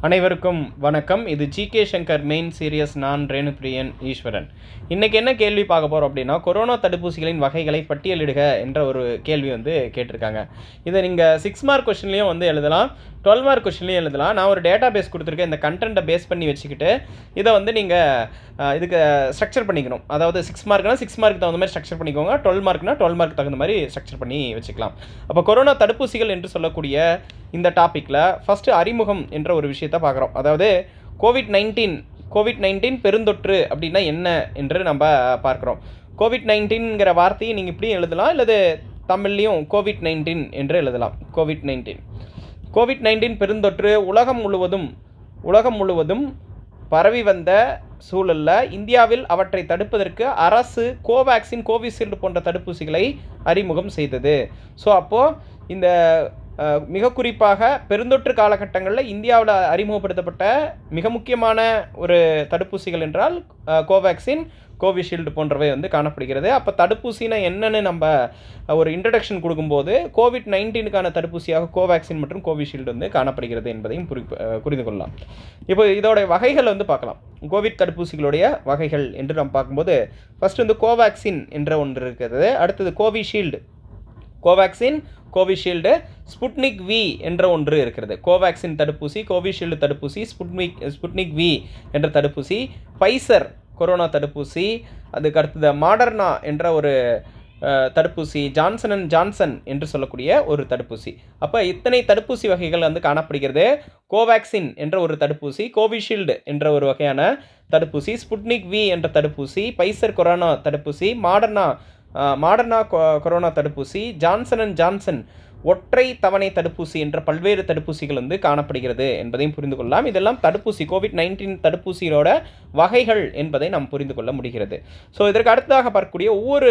அனைவருக்கும் வணக்கம் இது ஜிகே சங்கர் மெயின் சீரியஸ் நான் ரேணுபிரியன் ஈஸ்வரன் இன்னைக்கு என்ன கேள்வி பார்க்க போகிறோம் அப்படின்னா கொரோனா தடுப்பூசிகளின் வகைகளை பட்டியலிடுக என்ற ஒரு கேள்வி வந்து கேட்டிருக்காங்க இதை நீங்கள் சிக்ஸ் மார்க் கொஷின்லையும் வந்து எழுதலாம் டுவெல் மார்க் கொஷின்லையும் எழுதலாம் நான் ஒரு டேட்டா பேஸ் கொடுத்துருக்கேன் இந்த கண்டென்ட்டை பேஸ் பண்ணி வச்சுக்கிட்டு இதை வந்து நீங்கள் இதுக்கு ஸ்ட்ரக்சர் பண்ணிக்கணும் அதாவது சிக்ஸ் மார்க்னா சிக்ஸ் மார்க் தகுந்த மாதிரி ஸ்ட்ரக்சர் பண்ணிக்கோங்க டுவெல் மார்க்னா டுவெல் மார்க் தகுந்த மாதிரி ஸ்ட்ரக்சர் பண்ணி வச்சுக்கலாம் அப்போ கொரோனா தடுப்பூசிகள் என்று சொல்லக்கூடிய இந்த டாப்பிக்கில் ஃபஸ்ட்டு அறிமுகம் என்ற ஒரு விஷயத்தை பார்க்குறோம் அதாவது கோவிட் நைன்டீன் கோவிட் நைன்டீன் பெருந்தொற்று அப்படின்னா என்ன என்று நம்ம பார்க்குறோம் கோவிட் நைன்டீன்கிற வார்த்தையை நீங்கள் இப்படியும் எழுதலாம் இல்லது தமிழ்லையும் கோவிட் நைன்டீன் என்று எழுதலாம் கோவிட் நைன்டீன் கோவிட் நைன்டீன் பெருந்தொற்று உலகம் முழுவதும் உலகம் முழுவதும் பரவி வந்த சூழலில் இந்தியாவில் அவற்றை தடுப்பதற்கு அரசு கோவேக்சின் கோவிஷீல்டு போன்ற தடுப்பூசிகளை அறிமுகம் செய்தது ஸோ அப்போது இந்த அஹ், மிக குறிப்பாக பெருந்தொற்று காலகட்டங்களில் இந்தியாவில் அறிமுகப்படுத்தப்பட்ட மிக முக்கியமான ஒரு தடுப்பூசிகள் என்றால் அஹ், கோவேக்சின் கோவிஷீல்டு போன்றவை வந்து காணப்படுகிறது அப்போ தடுப்பூசினா என்னன்னு நம்ம ஒரு இன்ட்ரடக்ஷன் கொடுக்கும்போது கோவிட் நைன்டீனுக்கான தடுப்பூசியாக கோவேக்சின் மற்றும் கோவிஷீல்டு வந்து காணப்படுகிறது என்பதையும் புரி அஹ், புரிந்து கொள்ளலாம் இப்போ இதோட வகைகள் வந்து பார்க்கலாம் கோவிட் தடுப்பூசிகளுடைய வகைகள் என்று நாம் பார்க்கும்போது ஃபர்ஸ்ட் வந்து கோவேக்சின் என்ற ஒன்று இருக்கிறது அடுத்தது கோவிஷீல்டு கோவேக்சின் கோவிஷீல்டு ஸ்புட்னிக் வி என்ற ஒன்று இருக்கிறது கோவேக்சின் தடுப்பூசி கோவிஷீல்டு தடுப்பூசி ஸ்புட்னிக் ஸ்புட்னிக் வி என்ற தடுப்பூசி ஃபைசர் கொரோனா தடுப்பூசி அதுக்கு அடுத்தது மாடர்னா என்ற ஒரு அஹ், தடுப்பூசி ஜான்சன் அண்ட் ஜான்சன் என்று சொல்லக்கூடிய ஒரு தடுப்பூசி அப்போ இத்தனை தடுப்பூசி வகைகள் வந்து காணப்படுகிறது கோவேக்சின் என்ற ஒரு தடுப்பூசி கோவிஷீல்டு என்ற ஒரு வகையான தடுப்பூசி ஸ்புட்னிக் வி என்ற தடுப்பூசி பைசர் கொரோனா தடுப்பூசி மாடர்னா அஹ், மாடர்னா கொ- கொரோனா தடுப்பூசி ஜான்சன் அண்ட் ஜான்சன் ஒற்றை தவணை தடுப்பூசி என்ற பல்வேறு தடுப்பூசிகள் வந்து காணப்படுகிறது என்பதையும் புரிந்து கொள்ளலாம் இதெல்லாம் தடுப்பூசி கோவிட் நைன்டீன் தடுப்பூசியோட வகைகள் என்பதை நாம் புரிந்து கொள்ள முடிகிறது ஸோ இதற்கு அடுத்ததாக பார்க்கக்கூடிய ஒவ்வொரு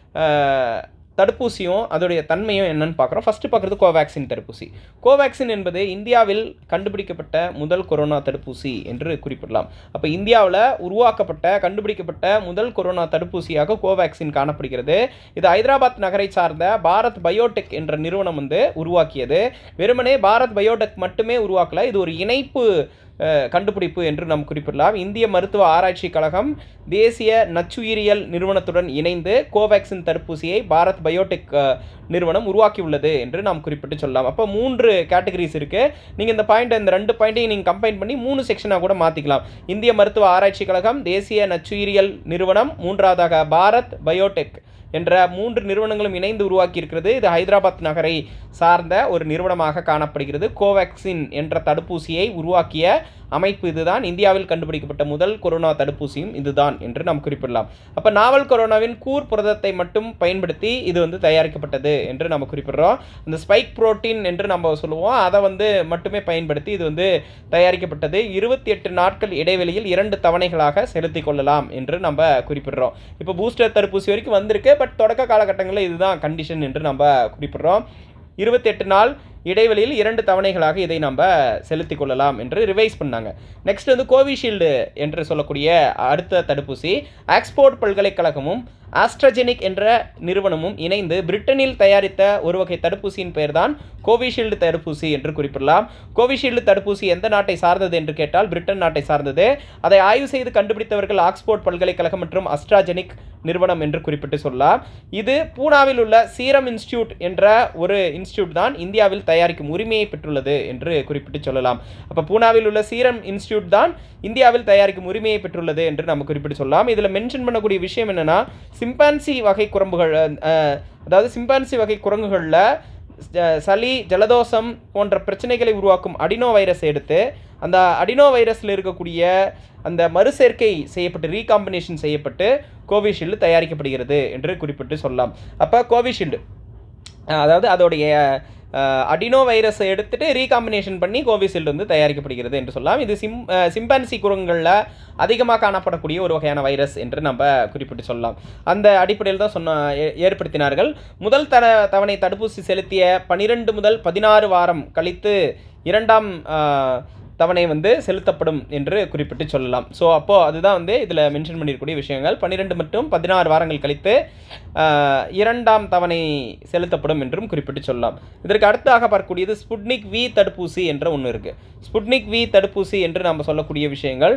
அஹ், தடுப்பூசியும் அதோடைய தன்மையும் என்னன்னு பார்க்குறோம் ஃபஸ்ட்டு பார்க்குறது கோவேக்சின் தடுப்பூசி கோவேக்சின் என்பது இந்தியாவில் கண்டுபிடிக்கப்பட்ட முதல் கொரோனா தடுப்பூசி என்று குறிப்பிடலாம் அப்போ இந்தியாவில் உருவாக்கப்பட்ட கண்டுபிடிக்கப்பட்ட முதல் கொரோனா தடுப்பூசியாக கோவேக்சின் காணப்படுகிறது இது ஹைதராபாத் நகரை சார்ந்த பாரத் பயோடெக் என்ற நிறுவனம் வந்து உருவாக்கியது வெறுமனே பாரத் பயோடெக் மட்டுமே உருவாக்கல இது ஒரு இணைப்பு அஹ், கண்டுபிடிப்பு என்று நாம் குறிப்பிடலாம் இந்திய மருத்துவ ஆராய்ச்சி கழகம் தேசிய நச்சுயிரியல் நிறுவனத்துடன் இணைந்து கோவேக்சின் தடுப்பூசியை பாரத் பயோடெக் அஹ், நிறுவனம் உருவாக்கியுள்ளது என்று நாம் குறிப்பிட்டு சொல்லலாம் அப்போ மூன்று கேட்டகரிஸ் இருக்குது நீங்கள் இந்த பாயிண்ட் இந்த ரெண்டு பாயிண்ட்டையும் நீங்கள் கம்பைன் பண்ணி மூணு செக்ஷனாக கூட மாற்றிக்கலாம் இந்திய மருத்துவ ஆராய்ச்சி கழகம் தேசிய நச்சுயிரியல் நிறுவனம் மூன்றாவதாக பாரத் பயோடெக் என்ற மூன்று நிறுவனங்களும் இணைந்து உருவாக்கி இருக்கிறது இது ஹைதராபாத் நகரை சார்ந்த ஒரு நிறுவனமாக காணப்படுகிறது கோவேக்சின் என்ற தடுப்பூசியை உருவாக்கிய அமைப்பு இதுதான் இந்தியாவில் கண்டுபிடிக்கப்பட்ட முதல் கொரோனா தடுப்பூசியும் இதுதான் என்று நாம் குறிப்பிடலாம் அப்போ நாவல் கொரோனாவின் கூர் புரதத்தை மட்டும் பயன்படுத்தி இது வந்து தயாரிக்கப்பட்டது என்று நம்ம குறிப்பிடுறோம் இந்த ஸ்பைக் புரோட்டீன் என்று நம்ம சொல்லுவோம் அதை வந்து மட்டுமே பயன்படுத்தி இது வந்து தயாரிக்கப்பட்டது இருபத்தி எட்டு நாட்கள் இடைவெளியில் இரண்டு தவணைகளாக செலுத்திக் கொள்ளலாம் என்று நம்ம குறிப்பிடுறோம் இப்போ பூஸ்டர் தடுப்பூசி வரைக்கும் வந்திருக்கு பட் தொடக்க காலகட்டங்களில் இதுதான் கண்டிஷன் என்று நம்ம குறிப்பிடுறோம் இருபத்தெட்டு நாள் இடைவெளியில் இரண்டு தவணைகளாக இதை நம்ம செலுத்திக் கொள்ளலாம் என்று ரிவைஸ் பண்ணாங்க நெக்ஸ்ட் வந்து கோவிஷீல்டு என்று சொல்லக்கூடிய அடுத்த தடுப்பூசி ஆக்ஸ்போர்ட் பல்கலைக்கழகமும் ஆஸ்ட்ரஜெனிக் என்ற நிறுவனமும் இணைந்து பிரிட்டனில் தயாரித்த ஒரு வகை தடுப்பூசியின் பெயர்தான் கோவிஷீல்டு தடுப்பூசி என்று குறிப்பிடலாம் கோவிஷீல்டு தடுப்பூசி எந்த நாட்டை சார்ந்தது என்று கேட்டால் பிரிட்டன் நாட்டை சார்ந்தது அதை ஆய்வு செய்து கண்டுபிடித்தவர்கள் ஆக்ஸ்போர்ட் பல்கலைக்கழகம் மற்றும் அஸ்ட்ராஜெனிக் நிறுவனம் என்று குறிப்பிட்டு சொல்லலாம் இது பூனாவில் உள்ள சீரம் இன்ஸ்டியூட் என்ற ஒரு இன்ஸ்டியூட் தான் இந்தியாவில் தயாரிக்கும் உரிமையை பெற்றுள்ளது என்று குறிப்பிட்டு சொல்லலாம் அப்போ பூனாவில் உள்ள சீரம் இன்ஸ்டியூட் தான் இந்தியாவில் தயாரிக்கும் உரிமையை பெற்றுள்ளது என்று நம்ம குறிப்பிட்டு சொல்லலாம் இதில் மென்ஷன் பண்ணக்கூடிய விஷயம் என்னன்னா சிம்பான்சி வகை குரம்புகள் அஹ், அதாவது சிம்பான்சி வகை குரங்குகளில் ஜ- சளி ஜலதோஷம் போன்ற பிரச்சனைகளை உருவாக்கும் அடினோ வைரஸ் எடுத்து அந்த அடினோ வைரஸில் இருக்கக்கூடிய அந்த மறுசேர்க்கை செய்யப்பட்டு ரீகாம்பினேஷன் செய்யப்பட்டு கோவிஷீல்டு தயாரிக்கப்படுகிறது என்று குறிப்பிட்டு சொல்லலாம் அப்போ கோவிஷீல்டு அஹ் அதாவது அதோடைய அஹ், அடினோ வைரஸை எடுத்துட்டு ரீகாம்பினேஷன் பண்ணி கோவிஷீல்டு வந்து தயாரிக்கப்படுகிறது என்று சொல்லலாம் இது சிம் அஹ், சிம்பான்சி குரங்குகளில் அதிகமாக காணப்படக்கூடிய ஒரு வகையான வைரஸ் என்று நம்ம குறிப்பிட்டு சொல்லலாம் அந்த அடிப்படையில் தான் சொன்ன ஏ- ஏற்படுத்தினார்கள் முதல் தர தவணை தடுப்பூசி செலுத்திய பனிரெண்டு முதல் பதினாறு வாரம் கழித்து இரண்டாம் அஹ், தவணை வந்து செலுத்தப்படும் என்று குறிப்பிட்டு சொல்லலாம் ஸோ அப்போது அதுதான் வந்து இதில் மென்ஷன் பண்ணியிருக்கக்கூடிய விஷயங்கள் பன்னிரெண்டு மற்றும் பதினாறு வாரங்கள் கழித்து ஆஹ், இரண்டாம் தவணை செலுத்தப்படும் என்றும் குறிப்பிட்டு சொல்லலாம் இதற்கு அடுத்தாக பார்க்கக்கூடியது ஸ்புட்னிக் வி தடுப்பூசி என்ற ஒன்று இருக்குது ஸ்புட்னிக் வி தடுப்பூசி என்று நாம் சொல்லக்கூடிய விஷயங்கள்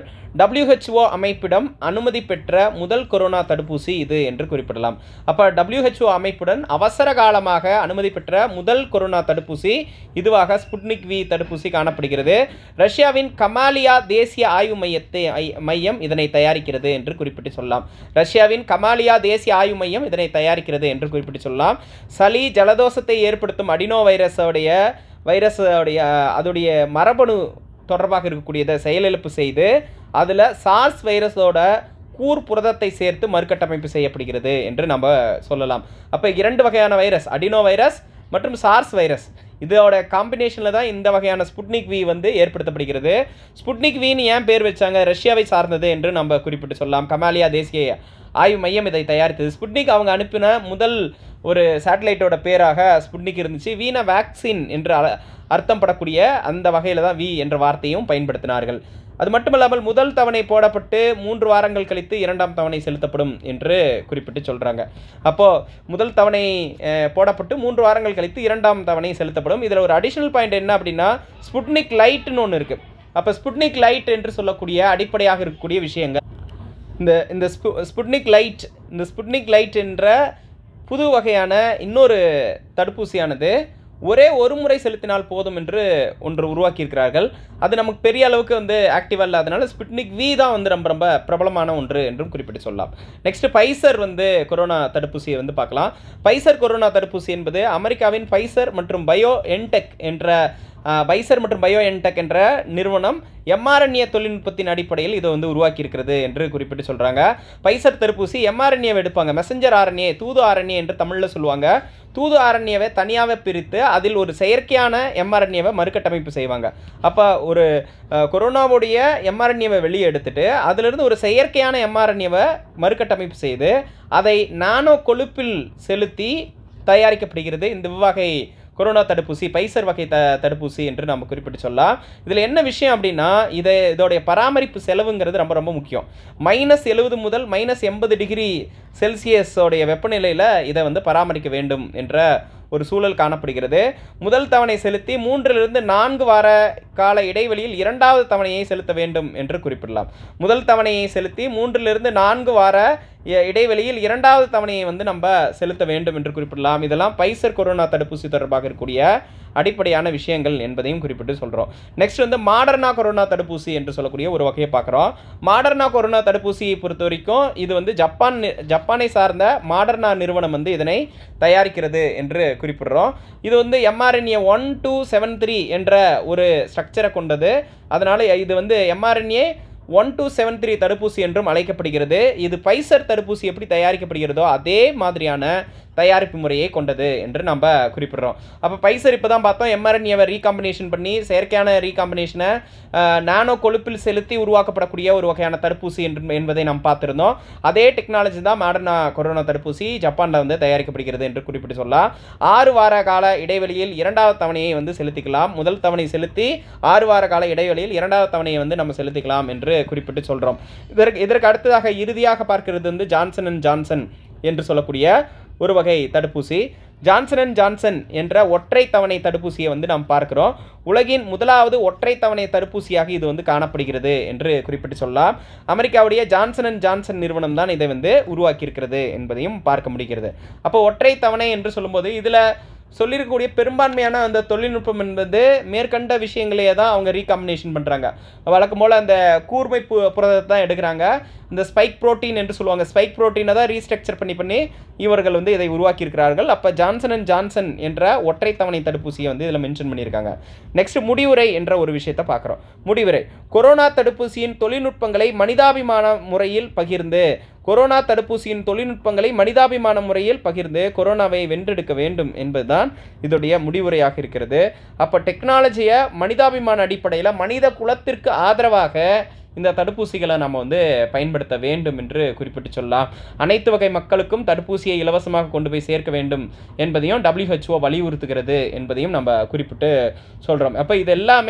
WHO அமைப்பிடம் அனுமதி பெற்ற முதல் கொரோனா தடுப்பூசி இது என்று குறிப்பிடலாம் அப்போ WHO அமைப்புடன் அவசர காலமாக அனுமதி பெற்ற முதல் கொரோனா தடுப்பூசி இதுவாக ஸ்புட்னிக் வி தடுப்பூசி காணப்படுகிறது ரஷ்யாவின் கமாலியா தேசிய ஆய்வு மையத்தை ஐ- மையம் இதனை தயாரிக்கிறது என்று குறிப்பிட்டு சொல்லலாம் ரஷ்யாவின் கமாலியா தேசிய ஆய்வு மையம் இதனை தயாரிக்கிறது என்று குறிப்பிட்டு சொல்லலாம் சளி ஜலதோஷத்தை ஏற்படுத்தும் அடினோ வைரஸோடைய வைரஸோடைய அதோடைய மரபணு தொடர்பாக இருக்கக்கூடியதை செயலிழப்பு செய்து அதில் சார்ஸ் வைரஸோட கூர் புரதத்தை சேர்த்து மறுகட்டமைப்பு செய்யப்படுகிறது என்று நம்ம சொல்லலாம் அப்போ இரண்டு வகையான வைரஸ் அடினோ வைரஸ் மற்றும் சார்ஸ் வைரஸ் இதோட காம்பினேஷனில் தான் இந்த வகையான ஸ்புட்னிக் வி வந்து ஏற்படுத்தப்படுகிறது ஸ்புட்னிக் வின்னு ஏன் பேர் வச்சாங்க ரஷ்யாவை சார்ந்தது என்று நம்ம குறிப்பிட்டு சொல்லலாம் கமாலியா தேசிய ஆய்வு மையம் இதை தயாரித்தது ஸ்புட்னிக் அவங்க அனுப்பின முதல் ஒரு சேட்டலைட்டோட பேராக ஸ்புட்னிக் இருந்துச்சு வீண வேக்சின் என்று அ- அர்த்தம் படக்கூடிய அந்த வகையில் தான் வி என்ற வார்த்தையும் பயன்படுத்தினார்கள் அது மட்டுமல்லாமல் முதல் தவணை போடப்பட்டு மூன்று வாரங்கள் கழித்து இரண்டாம் தவணை செலுத்தப்படும் என்று குறிப்பிட்டு சொல்கிறாங்க அப்போது முதல் தவணை அஹ், போடப்பட்டு மூன்று வாரங்கள் கழித்து இரண்டாம் தவணை செலுத்தப்படும் இதில் ஒரு அடிஷனல் பாயிண்ட் என்ன அப்படின்னா ஸ்புட்னிக் லைட்னு ஒன்று இருக்குது அப்போ ஸ்புட்னிக் லைட் என்று சொல்லக்கூடிய அடிப்படையாக இருக்கக்கூடிய விஷயங்கள் இந்த இந்த ஸ்பு ஸ்புட்னிக் லைட் இந்த ஸ்புட்னிக் லைட் என்ற புது வகையான இன்னொரு தடுப்பூசியானது ஒரே ஒரு முறை செலுத்தினால் போதும் என்று ஒன்று உருவாக்கியிருக்கிறார்கள் அது நமக்கு பெரிய அளவுக்கு வந்து ஆக்டிவாக இல்லாதனால ஸ்புட்னிக் வி தான் வந்து ரொம்ப ரொம்ப பிரபலமான ஒன்று என்றும் குறிப்பிட்டு சொல்லலாம் நெக்ஸ்ட் பைசர் வந்து கொரோனா தடுப்பூசியை வந்து பார்க்கலாம் பைசர் கொரோனா தடுப்பூசி என்பது அமெரிக்காவின் பைசர் மற்றும் பயோ என்டெக் என்ற பைசர் மற்றும் பயோ என்டெக் என்ற நிறுவனம் எம்ஆர்என்ஏ தொழில்நுட்பத்தின் அடிப்படையில் இதை வந்து உருவாக்கியிருக்கிறது என்று குறிப்பிட்டு சொல்கிறாங்க பைசர் தடுப்பூசி எம்ஆர்என்ஏவை எடுப்பாங்க மெசஞ்சர் ஆர்என்ஏ தூது ஆர்என்ஏ என்று தமிழில் சொல்லுவாங்க தூது ஆர்என்ஏவை தனியாகவே பிரித்து அதில் ஒரு செயற்கையான எம்ஆர்என்ஏவை மறுகட்டமைப்பு செய்வாங்க அப்போ ஒரு அஹ், கொரோனாவுடைய எம்ஆர்என்ஏவை வெளியே எடுத்துட்டு அதிலிருந்து ஒரு செயற்கையான எம்ஆர்என்ஏவை மறுகட்டமைப்பு செய்து அதை நானோ கொழுப்பில் செலுத்தி தயாரிக்கப்படுகிறது இந்த வகை கொரோனா தடுப்பூசி பைசர் வகை த தடுப்பூசி என்று நம்ம குறிப்பிட்டு சொல்லலாம் இதில் என்ன விஷயம் அப்படின்னா இதை இதோடைய பராமரிப்பு செலவுங்கிறது ரொம்ப ரொம்ப முக்கியம் மைனஸ் எழுபது முதல் மைனஸ் எண்பது டிகிரி செல்சியஸோடைய வெப்பநிலையில் இதை வந்து பராமரிக்க வேண்டும் என்ற ஒரு சூழல் காணப்படுகிறது முதல் தவணை செலுத்தி மூன்றிலிருந்து நான்கு வார கால இடைவெளியில் இரண்டாவது தவணையை செலுத்த வேண்டும் என்று குறிப்பிடலாம் முதல் தவணையை செலுத்தி மூன்றிலிருந்து நான்கு வார இ- இடைவெளியில் இரண்டாவது தவணையை வந்து நம்ம செலுத்த வேண்டும் என்று குறிப்பிடலாம் இதெல்லாம் பைசர் கொரோனா தடுப்பூசி தொடர்பாக இருக்கக்கூடிய அடிப்படையான விஷயங்கள் என்பதையும் குறிப்பிட்டு சொல்கிறோம் நெக்ஸ்ட் வந்து மாடர்னா கொரோனா தடுப்பூசி என்று சொல்லக்கூடிய ஒரு வகையை பார்க்குறோம் மாடர்னா கொரோனா தடுப்பூசியை பொறுத்த வரைக்கும் இது வந்து ஜப்பான் நி- ஜப்பானை சார்ந்த மாடர்னா நிறுவனம் வந்து இதனை தயாரிக்கிறது என்று குறிப்பிடுறோம் இது வந்து mRNA one two seven three என்ற ஒரு ஸ்ட்ரக்சரை கொண்டது அதனால் இது வந்து mRNA one two seven three தடுப்பூசி என்றும் அழைக்கப்படுகிறது இது பைசர் தடுப்பூசி எப்படி தயாரிக்கப்படுகிறதோ அதே மாதிரியான தயாரிப்பு முறையை கொண்டது என்று நம்ம குறிப்பிடுறோம் அப்போ பைசர் இப்போ தான் பார்த்தோம் எம்ஆர்என்ஏவை ரீகாம்பினேஷன் பண்ணி செயற்கையான ரீகாம்பினேஷனை நானோ கொழுப்பில் செலுத்தி உருவாக்கப்படக்கூடிய ஒரு வகையான தடுப்பூசி என்று என்பதை நாம் பார்த்திருந்தோம் அதே டெக்னாலஜி தான் மாடர்னா கொரோனா தடுப்பூசி ஜப்பானில் வந்து தயாரிக்கப்படுகிறது என்று குறிப்பிட்டு சொல்லலாம் ஆறு வார கால இடைவெளியில் இரண்டாவது தவணையை வந்து செலுத்திக்கலாம் முதல் தவணை செலுத்தி ஆறு வார கால இடைவெளியில் இரண்டாவது தவணையை வந்து நம்ம செலுத்திக்கலாம் என்று குறிப்பிட்டு சொல்கிறோம் இதற்கு இதற்கு அடுத்ததாக இறுதியாக பார்க்கிறது வந்து ஜான்சன் அண்ட் ஜான்சன் என்று சொல்லக்கூடிய ஒரு வகை தடுப்பூசி ஜான்சன் அண்ட் ஜான்சன் என்ற ஒற்றை தவணை தடுப்பூசியை வந்து நாம் பார்க்கிறோம் உலகின் முதலாவது ஒற்றை தவணை தடுப்பூசியாக இது வந்து காணப்படுகிறது என்று குறிப்பிட்டு சொல்லலாம் அமெரிக்காவுடைய ஜான்சன் அண்ட் ஜான்சன் நிறுவனம் தான் இதை வந்து உருவாக்கியிருக்கிறது என்பதையும் பார்க்க முடிகிறது அப்போ ஒற்றை தவணை என்று சொல்லும்போது இதில் சொல்லியிருக்கக்கூடிய பெரும்பான்மையான அந்த தொழில்நுட்பம் என்பது மேற்கண்ட விஷயங்களையே தான் அவங்க ரீகாம்பினேஷன் பண்ணுறாங்க வழக்கம் போல் அந்த கூர்மை பு புரதத்தை தான் எடுக்கிறாங்க இந்த ஸ்பைக் புரோட்டீன் என்று சொல்லுவாங்க ஸ்பைக் புரோட்டீனை தான் ரீஸ்ட்ரக்சர் பண்ணி பண்ணி இவர்கள் வந்து இதை உருவாக்கியிருக்கிறார்கள் அப்போ ஜான்சன் அண்ட் ஜான்சன் என்ற ஒற்றை தவணை தடுப்பூசியை வந்து இதில் மென்ஷன் பண்ணியிருக்காங்க நெக்ஸ்ட் முடிவுரை என்ற ஒரு விஷயத்தை பார்க்குறோம் முடிவுரை கொரோனா தடுப்பூசியின் தொழில்நுட்பங்களை மனிதாபிமான முறையில் பகிர்ந்து கொரோனா தடுப்பூசியின் தொழில்நுட்பங்களை மனிதாபிமான முறையில் பகிர்ந்து கொரோனாவை வென்றெடுக்க வேண்டும் என்பதுதான் இதோடைய முடிவுரையாக இருக்கிறது அப்போ டெக்னாலஜியை மனிதாபிமான அடிப்படையில் மனித குலத்திற்கு ஆதரவாக இந்த தடுப்பூசிகளை நம்ம வந்து பயன்படுத்த வேண்டும் என்று குறிப்பிட்டு சொல்லலாம் அனைத்து வகை மக்களுக்கும் தடுப்பூசியை இலவசமாக கொண்டு போய் சேர்க்க வேண்டும் என்பதையும் WHO வலியுறுத்துகிறது என்பதையும் நம்ம குறிப்பிட்டு சொல்கிறோம் அப்போ இது எல்லாமே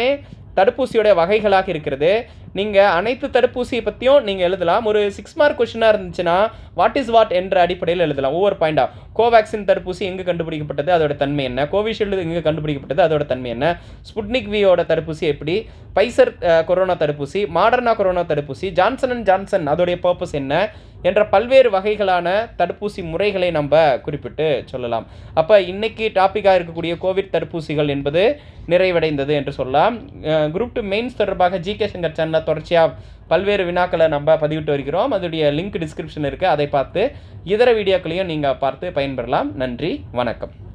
தடுப்பூசியோட வகைகளாக இருக்கிறது நீங்கள் அனைத்து தடுப்பூசியை பற்றியும் நீங்கள் எழுதலாம் ஒரு சிக்ஸ் மார்க் கொஷினாக இருந்துச்சுன்னா வாட் இஸ் வாட் என்ற அடிப்படையில் எழுதலாம் ஒவ்வொரு பாயிண்டாக கோவேக்சின் தடுப்பூசி எங்கே கண்டுபிடிக்கப்பட்டது அதோட தன்மை என்ன கோவிஷீல்டு எங்கே கண்டுபிடிக்கப்பட்டது அதோட தன்மை என்ன ஸ்புட்னிக் வியோட தடுப்பூசி எப்படி பைசர் அஹ், கொரோனா தடுப்பூசி மாடர்னா கொரோனா தடுப்பூசி ஜான்சன் அண்ட் ஜான்சன் அதோடைய பர்பஸ் என்ன என்ற பல்வேறு வகைகளான தடுப்பூசி முறைகளை நம்ம குறிப்பிட்டு சொல்லலாம் அப்போ இன்னைக்கு டாப்பிக்காக இருக்கக்கூடிய கோவிட் தடுப்பூசிகள் என்பது நிறைவடைந்தது என்று சொல்லலாம் குரூப் டூ மெயின்ஸ் தொடர்பாக ஜிகே சங்கர் சேனலில் தொடர்ச்சியாக பல்வேறு வினாக்களை நம்ம பதிவிட்டு வருகிறோம் அதோடைய லிங்க் டிஸ்கிரிப்ஷன் இருக்குது அதை பார்த்து இதர வீடியோக்களையும் நீங்கள் பார்த்து பயன்பெறலாம் நன்றி வணக்கம்